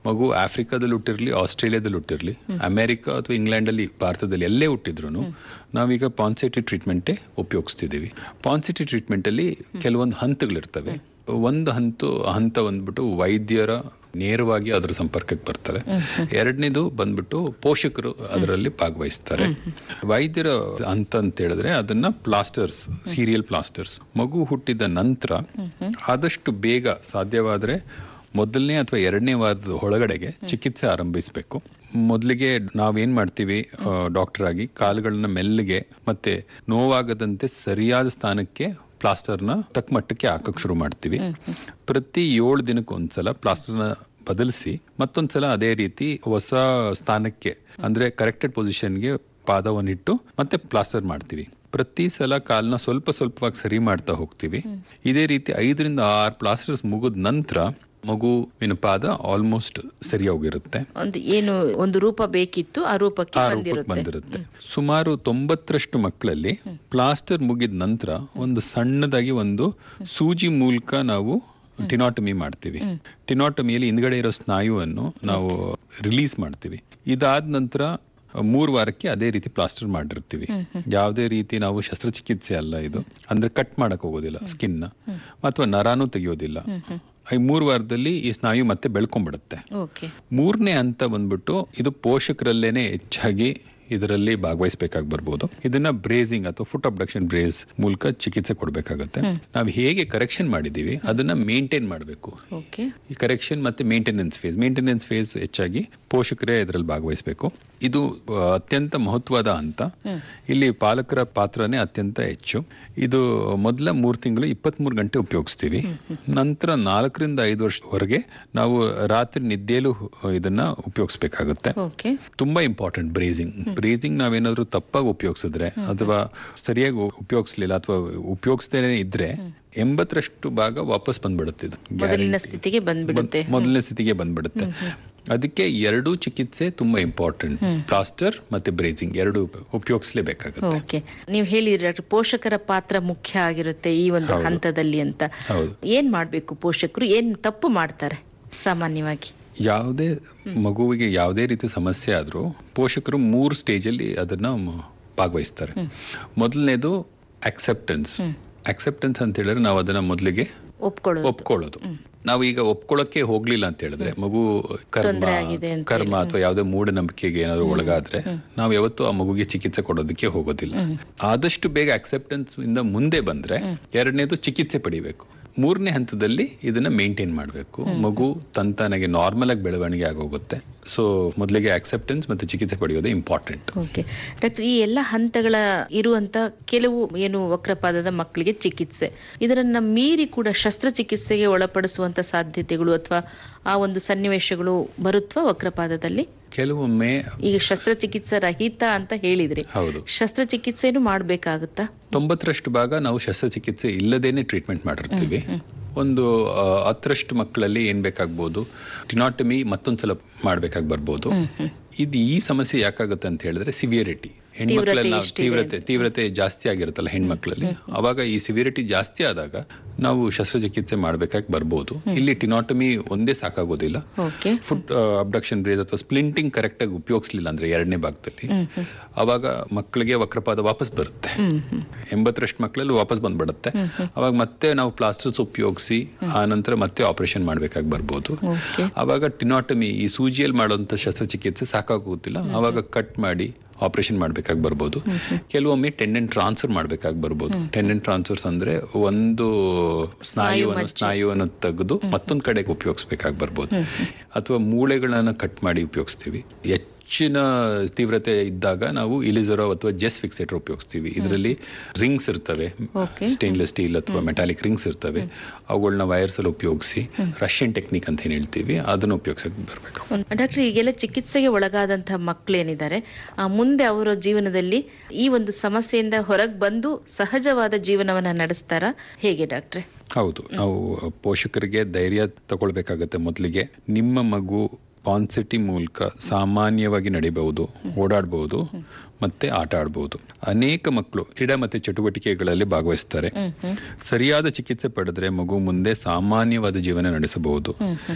ಮಗು ಆಫ್ರಿಕಾದಲ್ಲಿ ಹುಟ್ಟಿರ್ಲಿ ಆಸ್ಟ್ರೇಲಿಯಾದಲ್ಲಿ ಹುಟ್ಟಿರ್ಲಿ ಅಮೆರಿಕ ಅಥವಾ ಇಂಗ್ಲೆಂಡ್ ಅಲ್ಲಿ ಭಾರತದಲ್ಲಿ ಎಲ್ಲೇ ಹುಟ್ಟಿದ್ರು ನಾವೀಗ ಪಾನ್ಸಿಟಿ ಟ್ರೀಟ್ಮೆಂಟೇ ಉಪಯೋಗಿಸ್ತಿದ್ದೀವಿ ಪಾನ್ಸಿಟಿ ಟ್ರೀಟ್ಮೆಂಟ್ ಅಲ್ಲಿ ಕೆಲವೊಂದು ಹಂತಗಳಿರ್ತವೆ ಒಂದು ಹಂತ ಹಂತ ಬಂದ್ಬಿಟ್ಟು ವೈದ್ಯರ ನೇರವಾಗಿ ಅದರ ಸಂಪರ್ಕಕ್ಕೆ ಬರ್ತಾರೆ ಎರಡನೇದು ಬಂದ್ಬಿಟ್ಟು ಪೋಷಕರು ಅದರಲ್ಲಿ ಭಾಗವಹಿಸ್ತಾರೆ ವೈದ್ಯರ ಹಂತ ಅಂತ ಹೇಳಿದ್ರೆ ಅದನ್ನ ಪ್ಲಾಸ್ಟರ್ಸ್ ಸೀರಿಯಲ್ ಪ್ಲಾಸ್ಟರ್ಸ್ ಮಗು ಹುಟ್ಟಿದ ನಂತರ ಆದಷ್ಟು ಬೇಗ ಸಾಧ್ಯವಾದ್ರೆ ಮೊದಲನೇ ಅಥವಾ ಎರಡನೇ ವಾರದ ಒಳಗಡೆಗೆ ಚಿಕಿತ್ಸೆ ಆರಂಭಿಸಬೇಕು ಮೊದಲಿಗೆ ನಾವೇನ್ ಮಾಡ್ತೀವಿ ಡಾಕ್ಟರ್ ಆಗಿ ಕಾಲುಗಳನ್ನ ಮೆಲ್ಲಗೆ ಮತ್ತೆ ನೋವಾಗದಂತೆ ಸರಿಯಾದ ಸ್ಥಾನಕ್ಕೆ ಪ್ಲಾಸ್ಟರ್ನ ತಕ್ಕ ಮಟ್ಟಕ್ಕೆ ಹಾಕಕ್ ಶುರು ಮಾಡ್ತೀವಿ ಪ್ರತಿ ಏಳು ದಿನಕ್ಕೆ ಒಂದ್ಸಲ ಪ್ಲಾಸ್ಟರ್ನ ಬದಲಿಸಿ ಮತ್ತೊಂದ್ಸಲ ಅದೇ ರೀತಿ ಹೊಸ ಸ್ಥಾನಕ್ಕೆ ಅಂದ್ರೆ ಕರೆಕ್ಟೆಡ್ ಪೊಸಿಷನ್ಗೆ ಪಾದವನ್ನಿಟ್ಟು ಮತ್ತೆ ಪ್ಲಾಸ್ಟರ್ ಮಾಡ್ತೀವಿ ಪ್ರತಿ ಸಲ ಕಾಲ್ನ ಸ್ವಲ್ಪ ಸ್ವಲ್ಪವಾಗಿ ಸರಿ ಮಾಡ್ತಾ ಹೋಗ್ತೀವಿ ಇದೇ ರೀತಿ ಐದರಿಂದ ಆರು ಪ್ಲಾಸ್ಟರ್ಸ್ ಮುಗಿದ ನಂತರ ಮಗುವಿನ ಪಾದ ಆಲ್ಮೋಸ್ಟ್ ಸರಿ ಹೋಗಿರುತ್ತೆ ಒಂದು ಏನು ಒಂದು ರೂಪ ಬೇಕಿತ್ತು ಆ ರೂಪಕ್ಕೆ ಆ ರೂಪಕ್ಕೆ ಬಂದಿರುತ್ತೆ ಬಂದಿರುತ್ತೆ ಸುಮಾರು ತೊಂಬತ್ತರಷ್ಟು ಮಕ್ಕಳಲ್ಲಿ ಪ್ಲಾಸ್ಟರ್ ಮುಗಿದ ನಂತರ ಒಂದು ಸಣ್ಣದಾಗಿ ಒಂದು ಸೂಜಿ ಮೂಲಕ ನಾವು ಟಿನಾಟಮಿ ಮಾಡ್ತೀವಿ ಟಿನಾಟಮಿಯಲ್ಲಿ ಹಿಂದ್ಗಡೆ ಇರೋ ಸ್ನಾಯುವನ್ನು ನಾವು ರಿಲೀಸ್ ಮಾಡ್ತೀವಿ ಇದಾದ ನಂತರ ಮೂರು ವಾರಕ್ಕೆ ಅದೇ ರೀತಿ ಪ್ಲಾಸ್ಟರ್ ಮಾಡಿರ್ತೀವಿ ಯಾವುದೇ ರೀತಿ ನಾವು ಶಸ್ತ್ರಚಿಕಿತ್ಸೆ ಅಲ್ಲ ಇದು ಅಂದ್ರೆ ಕಟ್ ಮಾಡಕ್ ಹೋಗೋದಿಲ್ಲ ಸ್ಕಿನ್ ಅಥವಾ ನರಾನು ತೆಗೆಯೋದಿಲ್ಲ ಈ ಮೂರು ವಾರದಲ್ಲಿ ಈ ಸ್ನಾಯು ಮತ್ತೆ ಬೆಳ್ಕೊಂಡ್ಬಿಡುತ್ತೆ ಓಕೆ ಮೂರನೇ ಹಂತ ಬಂದ್ಬಿಟ್ಟು ಇದು ಪೋಷಕರಲ್ಲೇನೆ ಹೆಚ್ಚಾಗಿ ಇದರಲ್ಲಿ ಭಾಗವಹಿಸಬೇಕಾಗಿ ಬರ್ಬೋದು ಇದನ್ನ ಬ್ರೇಸಿಂಗ್ ಅಥವಾ ಫುಟ್ ಅಬ್ಡಕ್ಷನ್ ಬ್ರೇಸ್ ಮೂಲಕ ಚಿಕಿತ್ಸೆ ಕೊಡಬೇಕಾಗತ್ತೆ ನಾವು ಹೇಗೆ ಕರೆಕ್ಷನ್ ಮಾಡಿದೀವಿ ಅದನ್ನ ಮೇಂಟೈನ್ ಮಾಡಬೇಕು ಓಕೆ ಈ ಕರೆಕ್ಷನ್ ಮತ್ತೆ ಮೇಂಟೆನೆನ್ಸ್ ಫೇಸ್ ಮೇಂಟೆನೆನ್ಸ್ ಫೇಸ್ ಹೆಚ್ಚಾಗಿ ಪೋಷಕರೇ ಇದರಲ್ಲಿ ಭಾಗವಹಿಸಬೇಕು ಇದು ಆ, ಅತ್ಯಂತ ಮಹತ್ವದ ಹಂತ ಇಲ್ಲಿ ಪಾಲಕರ ಪಾತ್ರನೇ ಅತ್ಯಂತ ಹೆಚ್ಚು ಇದು ಮೊದಲ ಮೂರು ತಿಂಗಳು ಇಪ್ಪತ್ಮೂರು ಗಂಟೆ ಉಪಯೋಗಿಸ್ತೀವಿ ನಂತರ ನಾಲ್ಕರಿಂದ ಐದು ವರ್ಷದವರೆಗೆ ನಾವು ರಾತ್ರಿ ನಿದ್ದೆಯಲ್ಲೂ ಇದನ್ನ ಉಪಯೋಗಿಸ್ಬೇಕಾಗುತ್ತೆ ಓಕೆ ತುಂಬಾ ಇಂಪಾರ್ಟೆಂಟ್ ಬ್ರೇಸಿಂಗ್ ಬ್ರೇಸಿಂಗ್ ನಾವೇನಾದ್ರೂ ತಪ್ಪಾಗಿ ಉಪಯೋಗಿಸಿದ್ರೆ ಅಥವಾ ಸರಿಯಾಗಿ ಉಪಯೋಗಿಸ್ಲಿಲ್ಲ ಅಥವಾ ಉಪಯೋಗಿಸ್ದೇನೆ ಇದ್ರೆ ಎಂಬತ್ತರಷ್ಟು ಭಾಗ ವಾಪಸ್ ಬಂದ್ಬಿಡುತ್ತೆ ಇದು ಮೊದಲಿನ Guarantee. ಸ್ಥಿತಿಗೆ ಬಂದ್ಬಿಡುತ್ತೆ ಮೊದ್- ಮೊದಲನೇ ಸ್ಥಿತಿಗೆ ಬಂದ್ಬಿಡುತ್ತೆ ಅದಕ್ಕೆ ಎರಡೂ ಚಿಕಿತ್ಸೆ ತುಂಬಾ ಇಂಪಾರ್ಟೆಂಟ್ ಪ್ಲಾಸ್ಟರ್ ಮತ್ತೆ ಬ್ರೇಸಿಂಗ್ ಎರಡು ಉಪಯೋಗಿಸ್ಲೇಬೇಕಾಗುತ್ತೆ ಓಕೆ ನೀವು ಹೇಳಿದ್ರಿ ಡಾಕ್ಟರ್ ಪೋಷಕರ ಪಾತ್ರ ಮುಖ್ಯ ಆಗಿರುತ್ತೆ ಈ ಒಂದು ಹೌದು. ಹಂತದಲ್ಲಿ ಅಂತ ಹೌದು ಏನ್ ಮಾಡ್ಬೇಕು ಪೋಷಕರು ಏನ್ ತಪ್ಪು ಮಾಡ್ತಾರೆ ಸಾಮಾನ್ಯವಾಗಿ ಯಾವುದೇ ಮಗುವಿಗೆ ಯಾವುದೇ ರೀತಿ ಸಮಸ್ಯೆ ಆದ್ರೂ ಪೋಷಕರು ಮೂರು ಸ್ಟೇಜ್ ಅಲ್ಲಿ ಅದನ್ನ ಮ- ಭಾಗವಹಿಸ್ತಾರೆ ಮೊದಲನೇದು ಅಕ್ಸೆಪ್ಟೆನ್ಸ್ ಅಕ್ಸೆಪ್ಟೆನ್ಸ್ ಅಂತ ಹೇಳಿದ್ರೆ ನಾವು ಅದನ್ನ ಮೊದಲಿಗೆ ಒಪ್ಕೊಳ್ಳೋದು ಒಪ್ಕೊಳ್ಳೋದು ನಾವು ಈಗ ಒಪ್ಕೊಳ್ಳೋಕೆ ಹೋಗ್ಲಿಲ್ಲ ಅಂತ ಹೇಳಿದ್ರೆ ಮಗು ಕರ್ಮ ತೊಂದ್ರೆ ಆಗಿದೆ ಅಂತ ಕರ್ಮ ಅಥವಾ ಯಾವುದೇ ಮೂಢನಂಬಿಕೆಗೆ ಏನಾದ್ರು ಒಳಗಾದ್ರೆ ನಾವು ಯಾವತ್ತೂ ಆ ಮಗುಗೆ ಚಿಕಿತ್ಸೆ ಕೊಡೋದಕ್ಕೆ ಹೋಗೋದಿಲ್ಲ ಆದಷ್ಟು ಬೇಗ ಅಕ್ಸೆಪ್ಟೆನ್ಸ್ ಇಂದ ಮುಂದೆ ಬಂದ್ರೆ ಎರಡನೇದು ಚಿಕಿತ್ಸೆ ಪಡಿಬೇಕು ಮೂರನೇ ಹಂತದಲ್ಲಿ ಇದನ್ನ ಮೇಂಟೈನ್ ಮಾಡಬೇಕು ಮಗು ತಂತಾನಾಗೆ ನಾರ್ಮಲ್ ಆಗಿ ಬೆಳವಣಿಗೆ ಆಗೋಗುತ್ತೆ ಸೊ ಮೊದಲಿಗೆ ಅಕ್ಸೆಪ್ಟೆನ್ಸ್ ಮತ್ತೆ ಚಿಕಿತ್ಸೆ ಪಡೆಯೋದು ಇಂಪಾರ್ಟೆಂಟ್ ಓಕೆ ಡಾಕ್ಟರ್ ಈ ಎಲ್ಲ ಹಂತಗಳ ಇರುವಂತ ಕೆಲವು ಏನು ವಕ್ರಪಾದದ ಮಕ್ಕಳಿಗೆ ಚಿಕಿತ್ಸೆ ಇದರನ್ನ ಮೀರಿ ಕೂಡ ಶಸ್ತ್ರಚಿಕಿತ್ಸೆಗೆ ಒಳಪಡಿಸುವಂತ ಸಾಧ್ಯತೆಗಳು ಅಥವಾ ಆ ಒಂದು ಸನ್ನಿವೇಶಗಳು ಬರುತ್ವಾ ವಕ್ರಪಾದದಲ್ಲಿ ಕೆಲವೊಮ್ಮೆ ಈಗ ಶಸ್ತ್ರಚಿಕಿತ್ಸೆ ರಹಿತ ಅಂತ ಹೇಳಿದ್ರಿ ಹೌದು ಶಸ್ತ್ರಚಿಕಿತ್ಸೆನೂ ಮಾಡ್ಬೇಕಾಗುತ್ತಾ ತೊಂಬತ್ತರಷ್ಟು ಭಾಗ ನಾವು ಶಸ್ತ್ರಚಿಕಿತ್ಸೆ ಇಲ್ಲದೇನೆ ಟ್ರೀಟ್ಮೆಂಟ್ ಮಾಡಿರ್ತೀವಿ ಒಂದು ಆ, ಹತ್ತರಷ್ಟು ಮಕ್ಕಳಲ್ಲಿ ಏನ್ ಬೇಕಾಗ್ಬೋದು ಟಿನಾಟಮಿ ಮತ್ತೊಂದ್ಸಲ ಮಾಡ್ಬೇಕಾಗಿ ಬರ್ಬೋದು ಇದು ಈ ಸಮಸ್ಯೆ ಯಾಕಾಗುತ್ತೆ ಅಂತ ಹೇಳಿದ್ರೆ ಸಿವಿಯರಿಟಿ ಹೆಣ್ಮಕ್ಳಲ್ಲಿ ನಾವು ಎಷ್ಟಿದೆ ತೀವ್ರತೆ ತೀವ್ರತೆ ಜಾಸ್ತಿ ಆಗಿರುತ್ತಲ್ಲ ಹೆಣ್ಮಕ್ಳಲ್ಲಿ ಅವಾಗ ಈ ಸಿವಿಯರಿಟಿ ಜಾಸ್ತಿ ಆದಾಗ ನಾವು ಶಸ್ತ್ರಚಿಕಿತ್ಸೆ ಮಾಡ್ಬೇಕಾಗಿ ಬರ್ಬೋದು ಇಲ್ಲಿ ಟಿನಾಟಮಿ ಒಂದೇ ಸಾಕಾಗೋದಿಲ್ಲ ಓಕೆ ಫುಡ್ ಅಬ್ಡಕ್ಷನ್ ಬ್ರೇಸ್ ಅಥವಾ ಸ್ಪ್ಲಿಂಟಿಂಗ್ ಕರೆಕ್ಟ್ ಆಗಿ ಉಪಯೋಗಿಸ್ಲಿಲ್ಲ ಅಂದ್ರೆ ಎರಡನೇ ಭಾಗದಲ್ಲಿ ಅವಾಗ ಮಕ್ಕಳಿಗೆ ವಕ್ರಪಾದ ವಾಪಸ್ ಬರುತ್ತೆ ಎಂಬತ್ತರಷ್ಟು ಮಕ್ಕಳಲ್ಲಿ ವಾಪಸ್ ಬಂದ್ಬಿಡುತ್ತೆ ಅವಾಗ ಮತ್ತೆ ನಾವು ಪ್ಲಾಸ್ಟರ್ಸ್ ಉಪಯೋಗಿಸಿ ಆ ನಂತರ ಮತ್ತೆ ಆಪರೇಷನ್ ಮಾಡ್ಬೇಕಾಗಿ ಬರ್ಬೋದು ಓಕೆ ಅವಾಗ ಟಿನಾಟಮಿ ಈ ಸೂಜಿಯಲ್ಲಿ ಮಾಡುವಂತ ಶಸ್ತ್ರಚಿಕಿತ್ಸೆ ಸಾಕಾಗೋದಿಲ್ಲ ಅವಾಗ ಕಟ್ ಮಾಡಿ ಆಪರೇಷನ್ ಮಾಡ್ಬೇಕಾಗಿ ಬರ್ಬೋದು ಕೆಲವೊಮ್ಮೆ ಟೆಂಡೆಂಟ್ ಟ್ರಾನ್ಸ್ಫರ್ ಮಾಡ್ಬೇಕಾಗಿ ಬರ್ಬೋದು ಟೆಂಡೆಂಟ್ ಟ್ರಾನ್ಸ್ಫರ್ಸ್ ಅಂದ್ರೆ ಒಂದು ಸ್ನಾಯುವನ್ನು ಸ್ನಾಯುವನ್ನು ತೆಗೆದು ಮತ್ತೊಂದು ಕಡೆಗೆ ಉಪಯೋಗಿಸ್ಬೇಕಾಗಿ ಬರ್ಬೋದು ಅಥವಾ ಮೂಳೆಗಳನ್ನ ಕಟ್ ಮಾಡಿ ಉಪಯೋಗಿಸ್ತೀವಿ ಹೆಚ್ಚಿನ ತೀವ್ರತೆ ಇದ್ದಾಗ ನಾವು ಇಲಿಜರೋ ಅಥವಾ ಜೆಸ್ ಫಿಕ್ಸೇಟರ್ ಉಪಯೋಗಿಸ್ತೀವಿ ಇದರಲ್ಲಿ ರಿಂಗ್ಸ್ ಇರ್ತವೆ ಓಕೆ ಸ್ಟೇನ್ಲೆಸ್ ಸ್ಟೀಲ್ ಅಥವಾ ಮೆಟಾಲಿಕ್ ರಿಂಗ್ಸ್ ಇರ್ತವೆ ಅವುಗಳನ್ನ ವೈರ್ಸ್ ಅಲ್ಲಿ ಉಪಯೋಗಿಸಿ ರಷ್ಯನ್ ಟೆಕ್ನಿಕ್ ಅಂತ ಏನ್ ಹೇಳ್ತೀವಿ ಅದನ್ನ ಉಪಯೋಗಿಸಕ್ಕೆ ಬರಬೇಕು ಡಾಕ್ಟರ್ ಈಗೆಲ್ಲ ಚಿಕಿತ್ಸೆಗೆ ಒಳಗಾದಂತಹ ಮಕ್ಕಳೇನಿದ್ದಾರೆ ಆ, ಮುಂದೆ ಅವರ ಜೀವನದಲ್ಲಿ ಈ ಒಂದು ಸಮಸ್ಯೆಯಿಂದ ಹೊರಗೆ ಬಂದು ಸಹಜವಾದ ಜೀವನವನ್ನ ನಡೆಸ್ತಾರಾ ಹೇಗೆ ಡಾಕ್ಟ್ರೆ ಹೌದು ನಾವು ಪೋಷಕರಿಗೆ ಧೈರ್ಯ ತಗೊಳ್ಬೇಕಾಗತ್ತೆ ಮೊದಲಿಗೆ ನಿಮ್ಮ ಮಗು ಪಾನ್ಸಿಟಿ ಮೂಲಕ ಸಾಮಾನ್ಯವಾಗಿ ನಡಿಬಹುದು ಓಡಾಡಬಹುದು ಮತ್ತೆ ಆಟ ಆಡಬಹುದು ಅನೇಕ ಮಕ್ಕಳು ಕ್ರೀಡಾ ಮತ್ತೆ ಚಟುವಟಿಕೆಗಳಲ್ಲಿ ಭಾಗವಹಿಸ್ತಾರೆ ಸರಿಯಾದ ಚಿಕಿತ್ಸೆ ಪಡೆದ್ರೆ ಮಗು ಮುಂದೆ ಸಾಮಾನ್ಯವಾದ ಜೀವನ ನಡೆಸಬಹುದು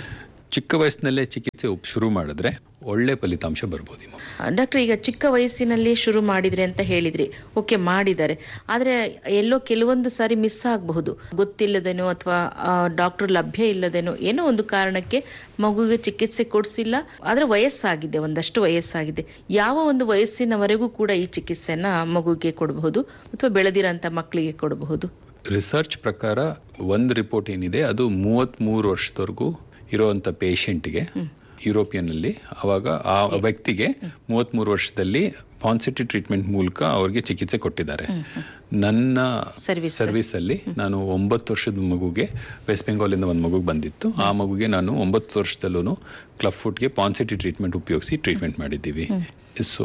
ಚಿಕ್ಕ ವಯಸ್ಸಿನಲ್ಲೇ ಚಿಕಿತ್ಸೆ ಉಪ್- ಶುರು ಮಾಡಿದ್ರೆ ಒಳ್ಳೆ ಫಲಿತಾಂಶ ಬರ್ಬೋದು ಈ ಮಗು. ಡಾಕ್ಟರ್ ಈಗ ಚಿಕ್ಕ ವಯಸ್ಸಿನಲ್ಲಿ ಶುರು ಮಾಡಿದ್ರಿ ಅಂತ ಹೇಳಿದ್ರಿ ಓಕೆ ಮಾಡಿದ್ದಾರೆ ಆದ್ರೆ ಎಲ್ಲೋ ಕೆಲವೊಂದು ಸಾರಿ ಮಿಸ್ ಆಗಬಹುದು ಗೊತ್ತಿಲ್ಲದೇನೋ ಅಥವಾ ಡಾಕ್ಟರ್ ಲಭ್ಯ ಇಲ್ಲದೇನೋ ಏನೋ ಒಂದು ಕಾರಣಕ್ಕೆ ಮಗುವಿಗೆ ಚಿಕಿತ್ಸೆ ಕೊಡಿಸಿಲ್ಲ ಆದ್ರೆ ವಯಸ್ಸಾಗಿದೆ ಒಂದಷ್ಟು ವಯಸ್ಸಾಗಿದೆ ಯಾವ ಒಂದು ವಯಸ್ಸಿನವರೆಗೂ ಕೂಡ ಈ ಚಿಕಿತ್ಸೆನ ಮಗುವಿಗೆ ಕೊಡಬಹುದು ಅಥವಾ ಬೆಳೆದಿರೋಂಥ ಮಕ್ಕಳಿಗೆ ಕೊಡಬಹುದು ರಿಸರ್ಚ್ ಪ್ರಕಾರ ಒಂದು ರಿಪೋರ್ಟ್ ಏನಿದೆ ಅದು ಮೂವತ್ತ್ ಮೂರು ವರ್ಷದವರೆಗೂ ಇರುವಂತ ಪೇಷಂಟ್ಗೆ ಯುರೋಪಿಯನ್ ಅಲ್ಲಿ ಅವಾಗ ಆ ವ್ಯಕ್ತಿಗೆ ಮೂವತ್ತ್ ಮೂರು ವರ್ಷದಲ್ಲಿ ಪಾನ್ಸಿಟಿ ಟ್ರೀಟ್ಮೆಂಟ್ ಮೂಲಕ ಅವ್ರಿಗೆ ಚಿಕಿತ್ಸೆ ಕೊಟ್ಟಿದ್ದಾರೆ ನನ್ನ Service. ಸರ್ವಿಸ್ ಅಲ್ಲಿ ನಾನು ಒಂಬತ್ತು ವರ್ಷದ ಮಗುಗೆ ವೆಸ್ಟ್ ಬೆಂಗಾಲ್ ಇಂದ ಒಂದು ಮಗುಗೆ ಬಂದಿತ್ತು ಆ ಮಗುಗೆ ನಾನು ಒಂಬತ್ತು ವರ್ಷದಲ್ಲೂ ಕ್ಲಬ್ ಫುಟ್ಗೆ ಪಾನ್ಸಿಟಿ ಟ್ರೀಟ್ಮೆಂಟ್ ಉಪಯೋಗಿಸಿ ಟ್ರೀಟ್ಮೆಂಟ್ ಮಾಡಿದ್ದೀವಿ ಸೊ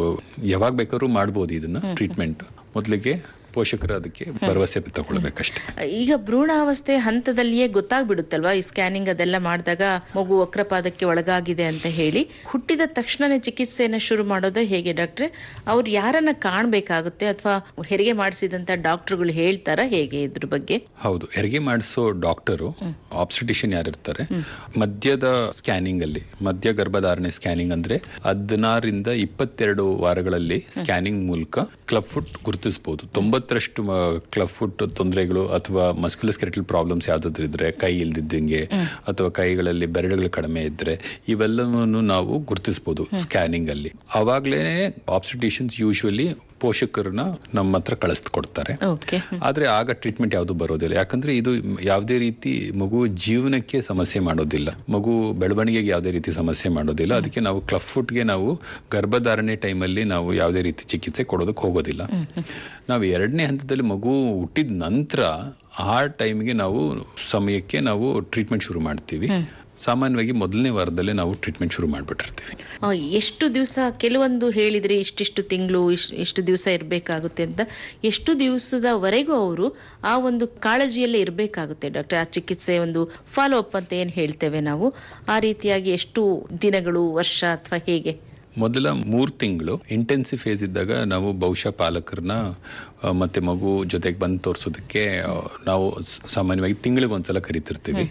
ಯಾವಾಗ ಬೇಕಾದ್ರೂ ಮಾಡ್ಬೋದು ಇದನ್ನ ಟ್ರೀಟ್ಮೆಂಟ್ ಮೊದಲಿಗೆ ಪೋಷಕರು ಅದಕ್ಕೆ ಭರವಸೆ ತಗೊಳ್ಬೇಕಷ್ಟೇ ಈಗ ಭ್ರೂಣಾವಸ್ಥೆ ಹಂತದಲ್ಲಿಯೇ ಗೊತ್ತಾಗ್ಬಿಡುತ್ತಲ್ವಾ ಈ ಸ್ಕ್ಯಾನಿಂಗ್ ಅದೆಲ್ಲ ಮಾಡಿದಾಗ ಮಗು ವಕ್ರಪಾದಕ್ಕೆ ಒಳಗಾಗಿದೆ ಅಂತ ಹೇಳಿ ಹುಟ್ಟಿದ ತಕ್ಷಣನೇ ಚಿಕಿತ್ಸೆಯನ್ನ ಶುರು ಮಾಡೋದು ಹೇಗೆ ಡಾಕ್ಟ್ರೆ ಅವ್ರು ಯಾರನ್ನ ಕಾಣ್ಬೇಕಾಗುತ್ತೆ ಅಥವಾ ಹೆರಿಗೆ ಮಾಡಿಸಿದಂತ ಡಾಕ್ಟರ್ಗಳು ಹೇಳ್ತಾರ ಹೇಗೆ ಇದ್ರ ಬಗ್ಗೆ ಹೌದು ಹೆರಿಗೆ ಮಾಡಿಸೋ ಡಾಕ್ಟರು ಆಬ್ಸ್ಟಿಷನ್ ಯಾರಿರ್ತಾರೆ ಮಧ್ಯದ ಸ್ಕ್ಯಾನಿಂಗ್ ಅಲ್ಲಿ ಮಧ್ಯ ಗರ್ಭಧಾರಣೆ ಸ್ಕ್ಯಾನಿಂಗ್ ಅಂದ್ರೆ ಹದಿನಾರರಿಂದ ಇಪ್ಪತ್ತೆರಡು ವಾರಗಳಲ್ಲಿ ಸ್ಕ್ಯಾನಿಂಗ್ ಮೂಲಕ ಕ್ಲಬ್ ಫುಟ್ ಗುರುತಿಸಬಹುದು ತೊಂಬತ್ತರಷ್ಟು ಕ್ಲಬ್ ಫುಟ್ ತೊಂದರೆಗಳು ಅಥವಾ ಮಸ್ಕ್ಯುಲಸ್ಕೆರಟಲ್ ಪ್ರಾಬ್ಲಮ್ಸ್ ಯಾವ್ದಾದ್ರು ಇದ್ರೆ ಕೈ ಇಲ್ದಿದ್ದಂಗೆ ಅಥವಾ ಕೈಗಳಲ್ಲಿ ಬೆರಳುಗಳು ಕಡಿಮೆ ಇದ್ರೆ ಇವೆಲ್ಲವನ್ನು ನಾವು ಗುರುತಿಸಬಹುದು ಸ್ಕ್ಯಾನಿಂಗ್ ಅಲ್ಲಿ ಅವಾಗ್ಲೇ ಆಬ್ಸ್ಟಿಷನ್ಸ್ ಯೂಶುವಲಿ ಪೋಷಕರನ್ನ ನಮ್ಮ ಹತ್ರ ಕಳಿಸ್ಕೊಡ್ತಾರೆ ಓಕೆ ಆದ್ರೆ ಆಗ ಟ್ರೀಟ್ಮೆಂಟ್ ಯಾವುದು ಬರೋದಿಲ್ಲ ಯಾಕಂದ್ರೆ ಇದು ಯಾವುದೇ ರೀತಿ ಮಗು ಜೀವನಕ್ಕೆ ಸಮಸ್ಯೆ ಮಾಡೋದಿಲ್ಲ ಮಗು ಬೆಳವಣಿಗೆಗೆ ಯಾವುದೇ ರೀತಿ ಸಮಸ್ಯೆ ಮಾಡೋದಿಲ್ಲ ಅದಕ್ಕೆ ನಾವು ಕ್ಲಬ್ ಫುಟ್ಗೆ ನಾವು ಗರ್ಭಧಾರಣೆ ಟೈಮಲ್ಲಿ ನಾವು ಯಾವುದೇ ರೀತಿ ಚಿಕಿತ್ಸೆ ಕೊಡೋದಕ್ಕೆ ಹೋಗೋದಿಲ್ಲ ನಾವು ಎರಡನೇ ಹಂತದಲ್ಲಿ ಮಗು ಹುಟ್ಟಿದ ನಂತರ ಆ ಟೈಮ್ಗೆ ನಾವು ಸಮಯಕ್ಕೆ ನಾವು ಟ್ರೀಟ್ಮೆಂಟ್ ಶುರು ಮಾಡ್ತೀವಿ ಸಾಮಾನ್ಯವಾಗಿ ಮೊದಲನೇ ವಾರದಲ್ಲೇ ನಾವು ಟ್ರೀಟ್ಮೆಂಟ್ ಶುರು ಮಾಡಿಬಿಟ್ಟಿರ್ತೀವಿ ಆ, ಎಷ್ಟು ದಿವಸ ಕೆಲವೊಂದು ಹೇಳಿದ್ರಿ ಇಷ್ಟಿಷ್ಟು ತಿಂಗಳು ಇಷ್ಟು ದಿವಸ ಇರಬೇಕಾಗುತ್ತೆ ಅಂತ ಎಷ್ಟು ದಿವಸದವರೆಗೂ ಅವರು ಆ ಒಂದು ಕಾಳಜಿಯಲ್ಲೇ ಇರಬೇಕಾಗುತ್ತೆ ಡಾಕ್ಟರ್ ಆ ಚಿಕಿತ್ಸೆ ಒಂದು ಫಾಲೋ ಅಪ್ ಅಂತ ಏನು ಹೇಳ್ತೇವೆ ನಾವು ಆ ರೀತಿಯಾಗಿ ಎಷ್ಟು ದಿನಗಳು ವರ್ಷ ಅಥವಾ ಹೇಗೆ ಮೊದಲ ಮೂರು ತಿಂಗಳು ಇಂಟೆನ್ಸಿವ್ ಫೇಸ್ ಇದ್ದಾಗ ನಾವು ಬಹುಶಃ ಪಾಲಕರನ್ನ ಆ, ಮತ್ತೆ ಮಗು ಜೊತೆಗೆ ಬಂದು ತೋರಿಸೋದಕ್ಕೆ ಆ, ನಾವು ಸ- ಸಾಮಾನ್ಯವಾಗಿ ತಿಂಗಳಿಗೆ ಒಂದ್ಸಲ ಕರಿತಿರ್ತೀವಿ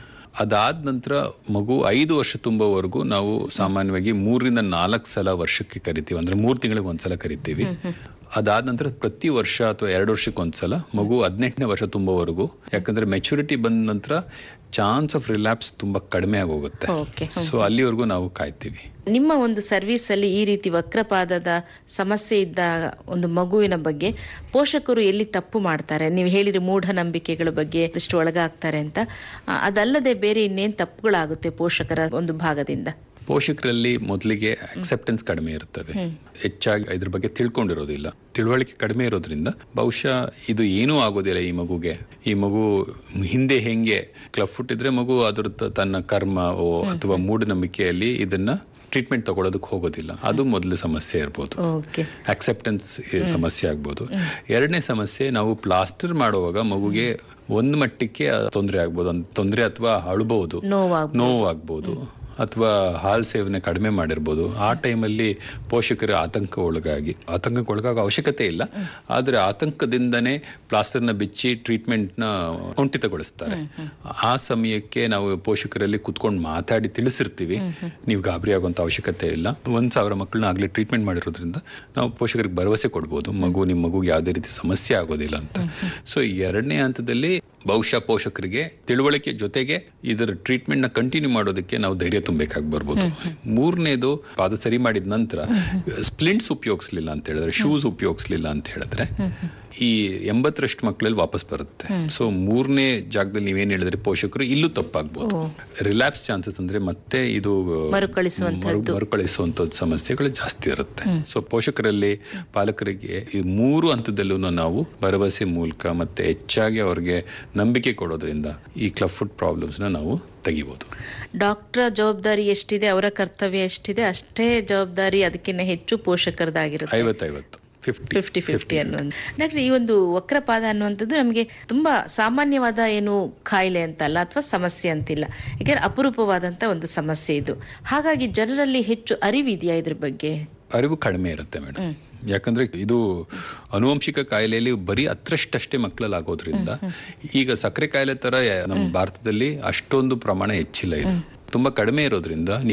ಅದಾದ ನಂತರ ಮಗು ಐದು ವರ್ಷ ತುಂಬುವವರೆಗೂ ನಾವು ಸಾಮಾನ್ಯವಾಗಿ ಮೂರರಿಂದ ನಾಲ್ಕು ಸಲ ವರ್ಷಕ್ಕೆ ಕರಿತೀವಿ ಅಂದ್ರೆ ಮೂರು ತಿಂಗಳಿಗೆ ಒಂದ್ಸಲ ಕರಿತೀವಿ ಅದಾದ ನಂತರ ಪ್ರತಿ ವರ್ಷ ಅಥವಾ ಎರಡು ವರ್ಷಕ್ಕೆ ಒಂದ್ಸಲ ಮಗು ಹದಿನೆಂಟನೇ ವರ್ಷ ತುಂಬುವವರೆಗೂ ಯಾಕಂದ್ರೆ ಮೆಚುರಿಟಿ ಬಂದ ನಂತರ ಚಾನ್ಸ್ ಆಫ್ ರಿಲ್ಯಾಪ್ಸ್ ತುಂಬಾ ಕಡಿಮೆ ಆಗೋಗುತ್ತೆ ಓಕೆ ಸೊ ಅಲ್ಲಿವರೆಗೂ ನಾವು ಕಾಯ್ತೀವಿ ನಿಮ್ಮ ಒಂದು ಸರ್ವಿಸ್ ಅಲ್ಲಿ ಈ ರೀತಿ ವಕ್ರಪಾದದ ಸಮಸ್ಯೆ ಇದ್ದ ಒಂದು ಮಗುವಿನ ಬಗ್ಗೆ ಪೋಷಕರು ಎಲ್ಲಿ ತಪ್ಪು ಮಾಡ್ತಾರೆ ನೀವು ಹೇಳಿರಿ ಮೂಢನಂಬಿಕೆಗಳ ಬಗ್ಗೆ ಇಷ್ಟು ಒಳಗಾಗ್ತಾರೆ ಅಂತ ಆ, ಅದಲ್ಲದೆ ಬೇರೆ ಇನ್ನೇನ್ ತಪ್ಪುಗಳಾಗುತ್ತೆ ಪೋಷಕರ ಒಂದು ಭಾಗದಿಂದ ಪೋಷಕರಲ್ಲಿ ಮೊದಲಿಗೆ ಅಕ್ಸೆಪ್ಟೆನ್ಸ್ ಕಡಿಮೆ ಇರ್ತವೆ ಹೆಚ್ಚಾಗಿ ಇದ್ರ ಬಗ್ಗೆ ತಿಳ್ಕೊಂಡಿರೋದಿಲ್ಲ ತಿಳುವಳಿಕೆ ಕಡಿಮೆ ಇರೋದ್ರಿಂದ ಬಹುಶಃ ಇದು ಏನೂ ಆಗೋದಿಲ್ಲ ಈ ಮಗುಗೆ ಈ ಮಗು ಹಿಂದೆ ಹೆಂಗೆ ಕ್ಲಬ್ ಫುಟ್ ಇದ್ರೆ ಮಗು ಅದ್ರ ತ- ತನ್ನ ಕರ್ಮ ಓ ಅಥವಾ ಮೂಢನಂಬಿಕೆಯಲ್ಲಿ ಇದನ್ನ ಟ್ರೀಟ್ಮೆಂಟ್ ತಗೊಳ್ಳೋದಕ್ಕೆ ಹೋಗೋದಿಲ್ಲ ಅದು ಮೊದಲ ಸಮಸ್ಯೆ ಇರ್ಬೋದು ಓಕೆ ಅಕ್ಸೆಪ್ಟೆನ್ಸ್ ಸಮಸ್ಯೆ ಆಗ್ಬೋದು ಎರಡನೇ ಸಮಸ್ಯೆ ನಾವು ಪ್ಲಾಸ್ಟರ್ ಮಾಡುವಾಗ ಮಗುಗೆ ಒಂದು ಮಟ್ಟಕ್ಕೆ ತೊಂದರೆ ಆಗ್ಬೋದು ತೊಂದರೆ ಅಥವಾ ಅಳ್ಬಹುದು ನೋವಾಗ್ ನೋವಾಗ್ಬೋದು ಅಥವಾ ಹಾಲ್ ಸೇವನೆ ಕಡಿಮೆ ಮಾಡಿರ್ಬೋದು ಆ ಟೈಮಲ್ಲಿ ಪೋಷಕರ ಆತಂಕ ಒಳಗಾಗಿ ಆತಂಕಕ್ಕೆ ಒಳಗಾಗೋ ಅವಶ್ಯಕತೆ ಇಲ್ಲ ಆದ್ರೆ ಆತಂಕದಿಂದನೇ ಪ್ಲಾಸ್ಟರ್ನ ಬಿಚ್ಚಿ ಟ್ರೀಟ್ಮೆಂಟ್ನ ಕುಂಠಿತಗೊಳಿಸ್ತಾರೆ ಆ ಸಮಯಕ್ಕೆ ನಾವು ಪೋಷಕರಲ್ಲಿ ಕುತ್ಕೊಂಡು ಮಾತಾಡಿ ತಿಳಿಸಿರ್ತೀವಿ ನೀವು ಗಾಬರಿ ಆಗುವಂತ ಅವಶ್ಯಕತೆ ಇಲ್ಲ ಒಂದ್ ಸಾವಿರ ಮಕ್ಕಳನ್ನ ಆಗ್ಲೇ ಟ್ರೀಟ್ಮೆಂಟ್ ಮಾಡಿರೋದ್ರಿಂದ ನಾವು ಪೋಷಕರಿಗೆ ಭರವಸೆ ಕೊಡ್ಬೋದು ಮಗು ನಿಮ್ಮ ಮಗುಗೆ ಯಾವುದೇ ರೀತಿ ಸಮಸ್ಯೆ ಆಗೋದಿಲ್ಲ ಅಂತ ಸೊ ಎರಡನೇ ಹಂತದಲ್ಲಿ ಬಹುಶಃ ಪೋಷಕರಿಗೆ ತಿಳುವಳಿಕೆ ಜೊತೆಗೆ ಇದರ ಟ್ರೀಟ್ಮೆಂಟ್ ನ ಕಂಟಿನ್ಯೂ ಮಾಡೋದಕ್ಕೆ ನಾವು ಧೈರ್ಯ ತುಂಬಬೇಕಾಗಿ ಬರ್ಬೋದು ಮೂರನೇದು ಪಾದ ಸರಿ ಮಾಡಿದ ನಂತರ ಸ್ಪ್ಲಿಂಟ್ಸ್ ಉಪಯೋಗಿಸ್ಲಿಲ್ಲ ಅಂತ ಹೇಳಿದ್ರೆ ಶೂಸ್ ಉಪಯೋಗಿಸ್ಲಿಲ್ಲ ಅಂತ ಹೇಳಿದ್ರೆ ಈ ಎಂಬತ್ತರಷ್ಟು ಮಕ್ಕಳಲ್ಲಿ ವಾಪಸ್ ಬರುತ್ತೆ ಸೊ ಮೂರನೇ ಜಾಗದಲ್ಲಿ ನೀವೇನ್ ಹೇಳಿದ್ರೆ ಪೋಷಕರು ಇಲ್ಲೂ ತಪ್ಪಾಗ್ಬೋದು ರಿಲ್ಯಾಪ್ಸ್ ಚಾನ್ಸಸ್ ಅಂದ್ರೆ ಮತ್ತೆ ಇದು ಮರುಕಳಿಸುವಂತಹದ್ದು. ಮರು- ಮರುಕಳಿಸುವಂತ ಸಮಸ್ಯೆಗಳು ಜಾಸ್ತಿ ಇರುತ್ತೆ ಸೊ ಪೋಷಕರಲ್ಲಿ ಪಾಲಕರಿಗೆ ಈ ಮೂರು ಹಂತದಲ್ಲೂ ನಾವು ಭರವಸೆ ಮೂಲಕ ಮತ್ತೆ ಹೆಚ್ಚಾಗಿ ಅವ್ರಿಗೆ ನಂಬಿಕೆ ಕೊಡೋದ್ರಿಂದ ಈ ಕ್ಲಬ್ ಫುಡ್ ಪ್ರಾಬ್ಲಮ್ಸ್ ನ ನಾವು ತೆಗಿಬಹುದು ಡಾಕ್ಟರ್ ಜವಾಬ್ದಾರಿ ಎಷ್ಟಿದೆ ಅವರ ಕರ್ತವ್ಯ ಎಷ್ಟಿದೆ ಅಷ್ಟೇ ಜವಾಬ್ದಾರಿ ಅದಕ್ಕಿಂತ ಹೆಚ್ಚು ಪೋಷಕರದಾಗಿರುತ್ತೆ ಐವತ್ತೈವತ್ತು ಫಿಫ್ಟಿ ಫಿಫ್ಟಿ ಫಿಫ್ಟಿ ಅನ್ನುವಂಥ ಡಾಕ್ಟರ್ ಈ ಒಂದು ವಕ್ರಪಾದ ಅನ್ನುವಂಥದ್ದು ನಮಗೆ ತುಂಬಾ ಸಾಮಾನ್ಯವಾದ ಏನು ಕಾಯಿಲೆ ಅಂತಲ್ಲ ಅಥವಾ ಸಮಸ್ಯೆ ಅಂತಿಲ್ಲ ಯಾಕಂದ್ರೆ ಅಪರೂಪವಾದಂತ ಒಂದು ಸಮಸ್ಯೆ ಇದು ಹಾಗಾಗಿ ಜನರಲ್ಲಿ ಹೆಚ್ಚು ಅರಿವಿದೆಯಾ ಇದ್ರ ಬಗ್ಗೆ ಅರಿವು ಕಡಿಮೆ ಇರುತ್ತೆ ಮೇಡಮ್ ಯಾಕಂದ್ರೆ ಇದು ಅನುವಂಶಿಕ ಕಾಯಿಲೆಯಲ್ಲಿ ಬರೀ ಹತ್ರಷ್ಟಷ್ಟೇ ಮಕ್ಕಳಲ್ಲಿ ಆಗೋದ್ರಿಂದ ಈಗ ಸಕ್ಕರೆ ಕಾಯಿಲೆ ತರ ನಮ್ಮ ಭಾರತದಲ್ಲಿ ಅಷ್ಟೊಂದು ಪ್ರಮಾಣ ಹೆಚ್ಚಿಲ್ಲ ಇದು ತುಂಬಾ ಕಡಿಮೆ ಇರೋದ್ರಿಂದ